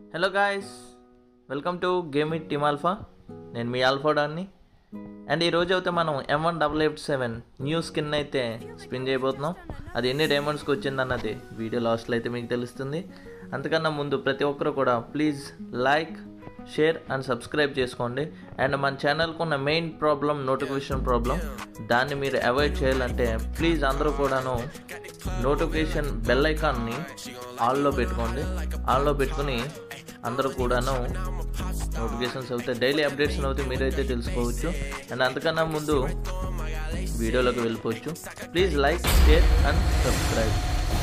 hello guys welcome to game it team alpha నేను మీ ఆల్ఫాడాన్ని అండ్ ఈరోజు అయితే మనం M one double eight seven new skin అయితే స్పిన్ చేయబోతున్నాం అది ఎన్ని డైమండ్స్కి వచ్చింది అన్నది వీడియో లాస్ట్లో అయితే మీకు తెలుస్తుంది అంతకన్నా ముందు ప్రతి ఒక్కరు కూడా please like share and subscribe చేసుకోండి అండ్ మన ఛానల్కి ఉన్న మెయిన్ ప్రాబ్లం నోటిఫికేషన్ ప్రాబ్లం దాన్ని మీరు అవాయిడ్ చేయాలంటే ప్లీజ్ అందరూ కూడాను నోటిఫికేషన్ బెల్ ఐకాన్ని ఆల్లో పెట్టుకోండి ఆల్లో పెట్టుకుని అందరూ కూడాను నోటిఫికేషన్స్ అవుతాయి డైలీ అప్డేట్స్ అవుతాయి మీరైతే తెలుసుకోవచ్చు అండ్ అంతకన్నా ముందు వీడియోలోకి వెళ్ళిపోవచ్చు please like share and subscribe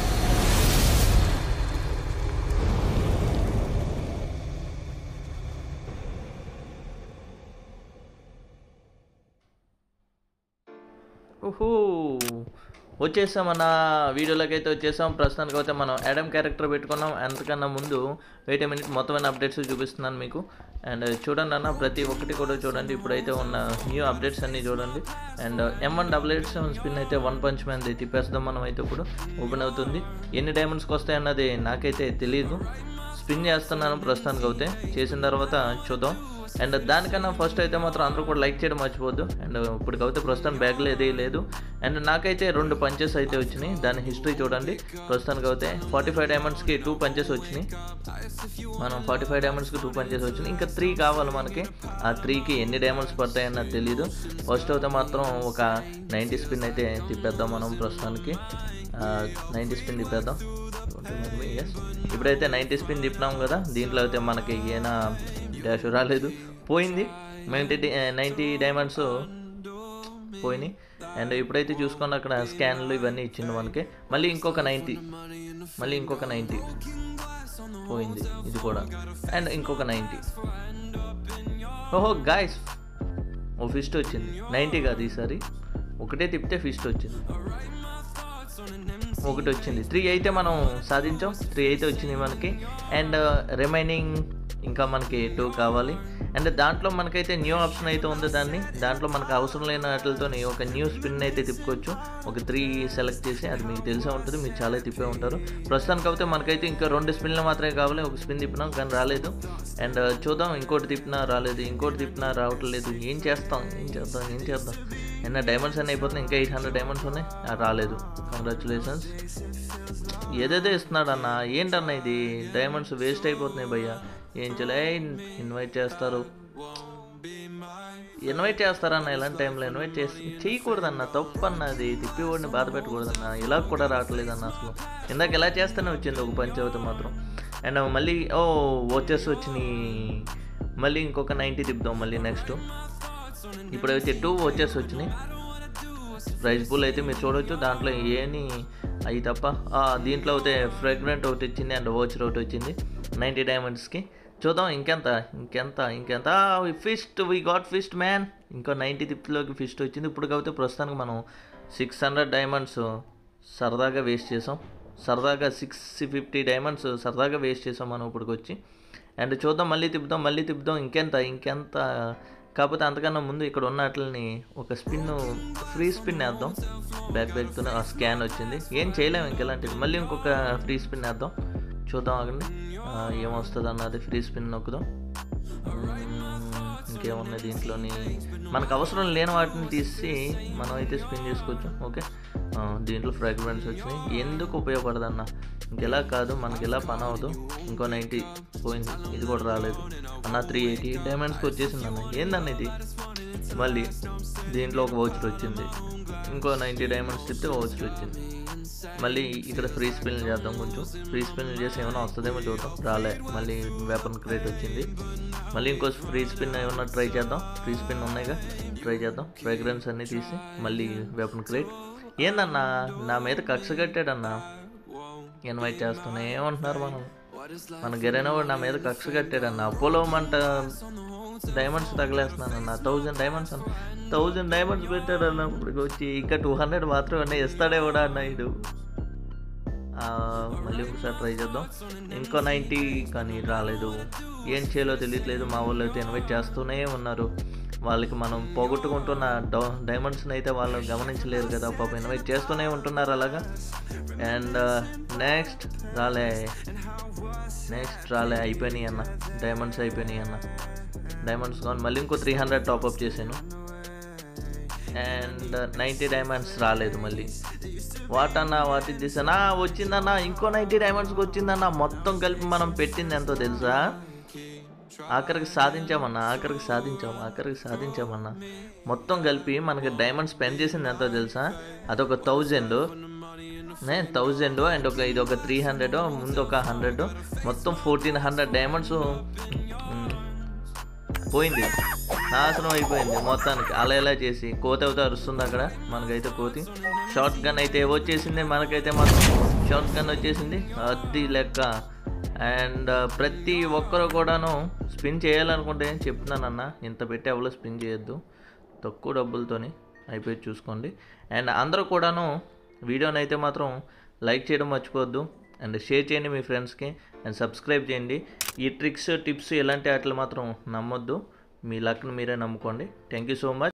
ఊహూ వచ్చేసాం మన వీడియోలోకి అయితే వచ్చేసాం ప్రస్తుతానికి అయితే మనం యాడమ్ క్యారెక్టర్ పెట్టుకున్నాం అంతకన్నా ముందు వెయిట్ మినిట్ మొత్తమైన అప్డేట్స్ చూపిస్తున్నాను మీకు అండ్ చూడండి అన్న ప్రతి ఒక్కటి కూడా చూడండి ఇప్పుడైతే ఉన్న న్యూ అప్డేట్స్ అన్నీ చూడండి and M one double eight seven spin అయితే వన్ పంచ్ మ్యాన్ తిప్పేస్తాం మనం అయితే ఇప్పుడు ఓపెన్ అవుతుంది ఎన్ని డైమండ్స్కి వస్తాయి అన్నది నాకైతే తెలియదు స్పిన్ చేస్తున్నాను ప్రస్తుతానికి అయితే చేసిన తర్వాత చూద్దాం అండ్ దానికన్నా ఫస్ట్ అయితే మాత్రం అందరూ కూడా లైక్ చేయడం మర్చిపోద్దు అండ్ ఇప్పటికైతే ప్రస్తుతం బ్యాగ్లో ఏదీ లేదు అండ్ నాకైతే రెండు పంచెస్ అయితే వచ్చినాయి దాని హిస్టరీ చూడండి ప్రస్తుతానికి అయితే ఫార్టీ ఫైవ్ డైమండ్స్కి టూ పంచెస్ వచ్చినాయి మనం ఫార్టీ ఫైవ్ డైమండ్స్కి టూ పంచెస్ వచ్చినాయి ఇంకా త్రీ కావాలి మనకి ఆ త్రీకి ఎన్ని డైమండ్స్ పడతాయి అన్నది తెలియదు ఫస్ట్ అయితే మాత్రం ఒక నైంటీ స్పిన్ అయితే తిప్పేద్దాం మనం ప్రస్తుతానికి నైంటీ స్పిన్ తిప్పేద్దాం ఎస్ ఇప్పుడైతే నైంటీ స్పిన్ తిప్పినాం కదా దీంట్లో అయితే మనకి ఏనా డాష్ రాలేదు పోయింది నైంటీ నైంటీ డైమండ్స్ పోయినాయి అండ్ ఇప్పుడైతే చూసుకుని అక్కడ స్కాన్లు ఇవన్నీ ఇచ్చిండు మనకి మళ్ళీ ఇంకొక నైంటీ మళ్ళీ ఇంకొక నైంటీ పోయింది ఇది కూడా అండ్ ఇంకొక నైంటీ ఓహో గాయస్ ఓ ఫిస్ట్ వచ్చింది నైంటీ కాదు ఈసారి ఒకటే తిప్పితే ఫిస్ట్ వచ్చింది ఒకటి వచ్చింది త్రీ అయితే మనం సాధించాం త్రీ అయితే వచ్చింది మనకి అండ్ రిమైనింగ్ ఇంకా మనకి టూ కావాలి అండ్ దాంట్లో మనకైతే న్యూ ఆప్షన్ అయితే ఉంది దాన్ని దాంట్లో మనకు అవసరం లేని వాటితో ఒక న్యూ స్పిన్ అయితే తిప్పుకోవచ్చు ఒక త్రీ సెలెక్ట్ చేసి అది మీకు తెలిసే ఉంటుంది మీరు చాలా తిప్పే ఉంటారు ప్రస్తుతానికి అయితే మనకైతే ఇంకా రెండు స్పిన్లు మాత్రమే కావాలి ఒక స్పిన్ తిప్పినాం కానీ రాలేదు అండ్ చూద్దాం ఇంకోటి తిప్పినా రాలేదు ఇంకోటి తిప్పినా రావట్లేదు ఏం చేస్తాం ఏం చేద్దాం ఏం చేద్దాం నిన్న డైమండ్స్ అన్నీ అయిపోతున్నాయి ఇంకా ఎయిట్ హండ్రెడ్ డైమండ్స్ ఉన్నాయి ఆ, రాలేదు కంగ్రాచులేషన్స్ ఏదేదో ఇస్తున్నాడు అన్న ఏంటన్న ఇది డైమండ్స్ వేస్ట్ అయిపోతున్నాయి భయ్య ఏం చేయలే ఇన్వైట్ చేస్తారు ఇన్వైట్ చేస్తారన్న ఇలాంటి టైంలో ఇన్వైట్ చేసి చేయకూడదన్న తప్పు అన్నది తిప్పివాడిని బాధ పెట్టకూడదన్న ఇలా కూడా రావట్లేదన్న అసలు ఇందాక ఇలా చేస్తేనే వచ్చింది ఒక పంచవతి మాత్రం అండ్ మళ్ళీ ఓ వచ్చేసి వచ్చినాయి మళ్ళీ ఇంకొక నైంటీ తిప్పుదాం మళ్ళీ నెక్స్ట్ ఇప్పుడైతే టూ వచ్చేసి వచ్చినాయి ప్రైజ్ పూల్ అయితే మీరు చూడొచ్చు దాంట్లో ఏని అవి తప్ప ఆ, దీంట్లో అయితే ఫ్రాగ్రెంట్ ఒకటి వచ్చింది అండ్ వాచర్ ఒకటి వచ్చింది నైంటీ డైమండ్స్కి చూద్దాం ఇంకెంత ఇంకెంత ఇంకెంత fist we got fist man ఇంకో నైంటీ తిప్పిలోకి ఫిస్ట్ వచ్చింది ఇప్పుడు కాబట్టి ప్రస్తుతానికి మనం సిక్స్ హండ్రెడ్ డైమండ్స్ సరదాగా వేస్ట్ చేసాం సరదాగా సిక్స్ ఫిఫ్టీ డైమండ్స్ సరదాగా వేస్ట్ చేసాం మనం ఇప్పటికి వచ్చి అండ్ చూద్దాం మళ్ళీ తిప్పుదాం మళ్ళీ తిప్పుదాం ఇంకెంత ఇంకెంత కాకపోతే అంతకన్నా ముందు ఇక్కడ ఉన్న వాటిని ఒక స్పిన్ ఫ్రీ స్పిన్ వేద్దాం బ్యాక్ బ్యాక్తోనే ఆ స్కాన్ వచ్చింది ఏం చేయలేము ఇంకెలాంటిది మళ్ళీ ఇంకొక ఫ్రీ స్పిన్ వేద్దాం చూద్దాం ఆగండి ఆ, ఏమొస్తుంది అన్నది ఫ్రీ స్పిన్ నొక్కుదాం మ్మ్, ఇంకేమున్నాయి దీంట్లోని మనకు అవసరం లేని వాటిని తీసి మనం అయితే స్పిన్ చేసుకోవచ్చు ఓకే ఆ, దీంట్లో ఫ్రాగ్రెన్స్ వచ్చినాయి ఎందుకు ఉపయోగపడదన్న ఇంకెలా కాదు మనకి ఎలా పని అవ్వదు ఇంకో నైంటీ పోయింది ఇది కూడా రాలేదు అన్న త్రీ ఎయిటీ డైమండ్స్కి వచ్చేసింది అన్న ఏందన్న ఇది మళ్ళీ దీంట్లో ఒక వౌచర్ వచ్చింది ఇంకో నైంటీ డైమండ్స్ తిప్పితే వౌచర్ వచ్చింది మళ్ళీ ఇక్కడ ఫ్రీ స్పిన్ చేద్దాం కొంచెం ఫ్రీ స్పిన్ చేసి ఏమైనా వస్తుందేమో చూద్దాం రాలే మళ్ళీ వెపన్ క్రేట్ వచ్చింది మళ్ళీ ఇంకో ఫ్రీ స్పిన్ ఏమన్నా ట్రై చేద్దాం ఫ్రీ స్పిన్ ఉన్నాయిగా ట్రై చేద్దాం ఫ్రాగ్రెన్స్ అన్నీ తీసి మళ్ళీ వెపన్ క్రేట్ ఏందన్నా నా మీద కక్ష కట్టాడన్నా ఇన్వైట్ చేస్తూనే ఏమంటున్నారు మనం మన గెరైనా కూడా నా మీద కక్ష కట్టాడన్న అపోలో మంట డైమండ్స్ తగలేస్తున్నానన్న థౌజండ్ డైమండ్స్ అన్న థౌజండ్ డైమండ్స్ పెట్టాడన్న ఇప్పటికి వచ్చి ఇంకా టూ హండ్రెడ్ మాత్రమే ఇస్తాడే కూడా అన్న ఇడు ఆ, మళ్ళీ ఒకసారి ట్రై చేద్దాం ఇంకో నైంటీ కానీ రాలేదు ఏం చేయాలో తెలియట్లేదు మా వాళ్ళు అయితే ఇన్వైట్ చేస్తూనే ఉన్నారు వాళ్ళకి మనం పోగొట్టుకుంటున్న డౌ డైమండ్స్ని అయితే వాళ్ళు గమనించలేరు కదా పాప ఇన్వైట్ చేస్తూనే ఉంటున్నారు అలాగా అండ్ నెక్స్ట్ రాలే నెక్స్ట్ రాలే అయిపోయినాయి అన్న డైమండ్స్ అయిపోయినాయి అన్న డైమండ్స్ కావాలి మళ్ళీ ఇంకో త్రీ హండ్రెడ్ టాప్అప్ చేశాను అండ్ నైంటీ డైమండ్స్ రాలేదు మళ్ళీ వాట్ అన్న వాట్ ఇది దిస్ అన్నా వచ్చిందన్న ఇంకో నైంటీ డైమండ్స్కి వచ్చిందన్న మొత్తం కలిపి మనం పెట్టింది ఎంతో తెలుసా ఆఖరికి సాధించామన్నా ఆఖరికి సాధించాము ఆఖరికి సాధించామన్నా మొత్తం కలిపి మనకి డైమండ్ స్పెండ్ చేసింది ఎంతో తెలుసా అదొక థౌజండ్ థౌజండ్ అండ్ ఒక ఇది ఒక త్రీ హండ్రెడ్ ముందు ఒక హండ్రెడ్ మొత్తం ఫోర్టీన్ హండ్రెడ్ డైమండ్స్ పోయింది నాశనం అయిపోయింది మొత్తానికి అలా ఎలా చేసి కోతి అయితే అరుస్తుంది అక్కడ మనకైతే కోతి షార్ట్ గన్ అయితే వచ్చేసింది మనకైతే మాత్రం షార్ట్ గన్ వచ్చేసింది అది లెక్క అండ్ ప్రతి ఒక్కరు కూడాను స్పిన్ చేయాలనుకుంటే చెప్తున్నానన్న ఇంత పెట్టి ఎవరో స్పిన్ చేయొద్దు తక్కువ డబ్బులతోని అయిపోయి చూసుకోండి అండ్ అందరూ కూడాను వీడియోని అయితే మాత్రం లైక్ చేయడం మర్చిపోవద్దు అండ్ షేర్ చేయండి మీ ఫ్రెండ్స్కి అండ్ సబ్స్క్రైబ్ చేయండి ఈ ట్రిక్స్ టిప్స్ ఇలాంటి వాటిని మాత్రం నమ్మొద్దు మీ లక్ని మీరే నమ్ముకోండి థ్యాంక్ యూ సో మచ్